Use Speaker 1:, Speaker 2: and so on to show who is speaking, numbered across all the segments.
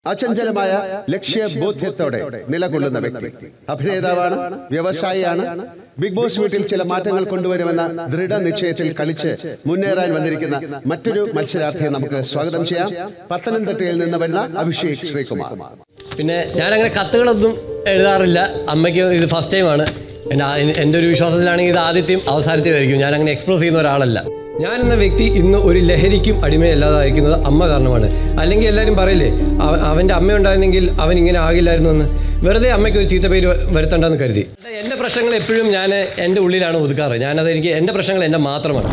Speaker 1: അചഞ്ചലമായ ലക്ഷ്യബോധ്യത്തോടെ നിലകൊള്ളുന്ന വ്യക്തി അഭിനേതാവാണ് വ്യവസായിയാണ് ബിഗ് ബോസ് വീട്ടിൽ ചില മാറ്റങ്ങൾ കൊണ്ടുവരുമെന്ന ദൃഢനിശ്ചയത്തിൽ കളിച്ച് മുന്നേറാൻ വന്നിരിക്കുന്ന മറ്റൊരു മത്സരാർത്ഥിയെ നമുക്ക് സ്വാഗതം ചെയ്യാം പത്തനംതിട്ടയിൽ നിന്ന് വരുന്ന അഭിഷേക് ശ്രീകുമാർ
Speaker 2: പിന്നെ ഞാനങ്ങനെ കത്തുകളൊന്നും എഴുതാറില്ല അമ്മയ്ക്ക് ഇത് ഫസ്റ്റ് ടൈമാണ് എൻ്റെ എൻ്റെ ഒരു വിശ്വാസത്തിലാണെങ്കിൽ ഇത് ആദ്യത്തെയും അവസാനത്തെയും ആയിരിക്കും ഞാൻ അങ്ങനെ എക്സ്പ്രസ് ചെയ്യുന്ന ഒരാളല്ല ഞാൻ എന്ന വ്യക്തി ഇന്ന് ഒരു ലഹരിക്കും അടിമയല്ലാതായിരിക്കുന്നത് അമ്മ കാരണമാണ് അല്ലെങ്കിൽ എല്ലാവരും പറയില്ലേ അവ- അവൻ്റെ അമ്മ ഉണ്ടായിരുന്നെങ്കിൽ അവൻ ഇങ്ങനെ ആകില്ലായിരുന്നു എന്ന് വെറുതെ അമ്മയ്ക്ക് ഒരു ചീത്ത പേര് വരുത്തണ്ടെന്ന് കരുതി എൻ്റെ പ്രശ്നങ്ങൾ എപ്പോഴും ഞാൻ എൻ്റെ ഉള്ളിലാണ് ഒതുക്കാറ് ഞാനത് എനിക്ക് എൻ്റെ പ്രശ്നങ്ങൾ എൻ്റെ മാത്രമാണ്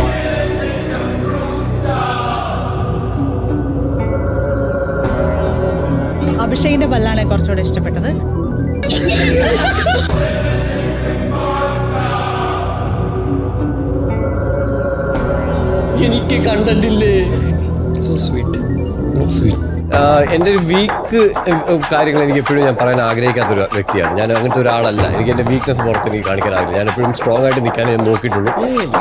Speaker 3: അഭിഷേകിന്റെ പല്ലാണ് കുറച്ചുകൂടെ ഇഷ്ടപ്പെട്ടത്
Speaker 2: എനിക്ക് കണ്ടന്റില്ലേ സോ സ്വീറ്റ് സ്വീറ്റ് എൻ്റെ ഒരു വീക്ക് കാര്യങ്ങൾ എനിക്ക് എപ്പോഴും ഞാൻ പറയാൻ ആഗ്രഹിക്കാത്തൊരു വ്യക്തിയാണ് ഞാൻ അങ്ങനത്തെ ഒരാളല്ല എനിക്ക് എൻ്റെ വീക്ക്നെസ് പുറത്ത് എനിക്ക് കാണിക്കാൻ ആഗ്രഹം ഞാൻ എപ്പോഴും സ്ട്രോങ് ആയിട്ട് നിൽക്കാനേ ഞാൻ നോക്കിയിട്ടുള്ളൂ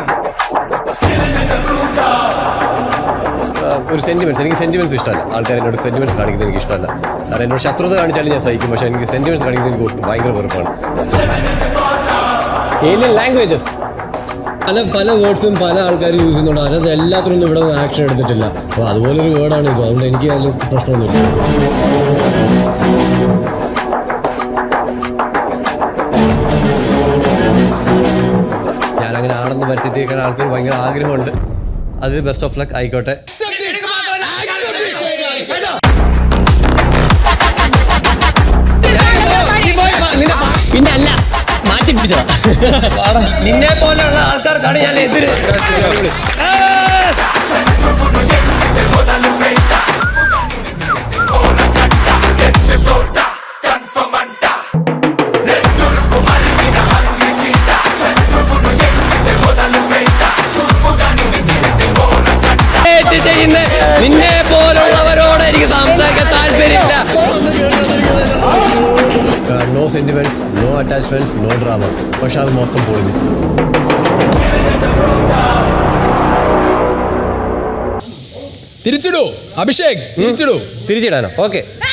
Speaker 2: ആ, ഒരു സെന്റിമെന്റ്സ് എനിക്ക് സെന്റിമെന്റ്സ് ഇഷ്ടമല്ല ആൾക്കാർ എന്നോട് സെന്റിമെന്റ്സ് കാണിക്കുന്നത് എനിക്ക് ഇഷ്ടമല്ല കാരണം എന്നോട് ശത്രുത കാണിച്ചാലും ഞാൻ സഹിക്കും പക്ഷേ എനിക്ക് സെന്റിമെന്റ്സ് കാണിക്കുന്നത് എനിക്ക് ഒട്ടും ഭയങ്കര വെറുപ്പാണ് ഏലിയൻ ലാംഗ്വേജസ് പല പല വേർഡ്സും പല ആൾക്കാരും യൂസ് ചെയ്യുന്നുണ്ട് അതിനകത്ത് എല്ലാത്തിനും ഇവിടെ ആക്ഷൻ എടുത്തിട്ടില്ല അപ്പോൾ അതുപോലെ ഒരു വേർഡാണ് ഇത് അതുകൊണ്ട് എനിക്ക് അതിൽ പ്രശ്നമൊന്നുമില്ല ഞാൻ അങ്ങനെ ആണെന്ന് വരുത്തിയേക്കാൻ ആൾക്കാർ ഭയങ്കര ആഗ്രഹമുണ്ട് അതിൽ ബെസ്റ്റ് ഓഫ് ലക്ക് ആയിക്കോട്ടെ പിന്നെ അല്ല മാറ്റി പിടിച്ചതാ നിന്നെ പോലെയുള്ള ആൾക്കാർക്കാണ് ഞാൻ എതിര് ഏറ്റ് ചെയ്യുന്ന നിന്നെ പോലുള്ളവരോട് എനിക്ക് സംസാരിക്കാൻ താല്പര്യമില്ല no sentiments no attachments no drama പക്ഷെ അത് മൊത്തം പൊളിഞ്ഞു
Speaker 4: തിരിച്ചിടൂ അഭിഷേക് തിരിച്ചിടൂ
Speaker 2: തിരിച്ചിടാനോ ഓക്കെ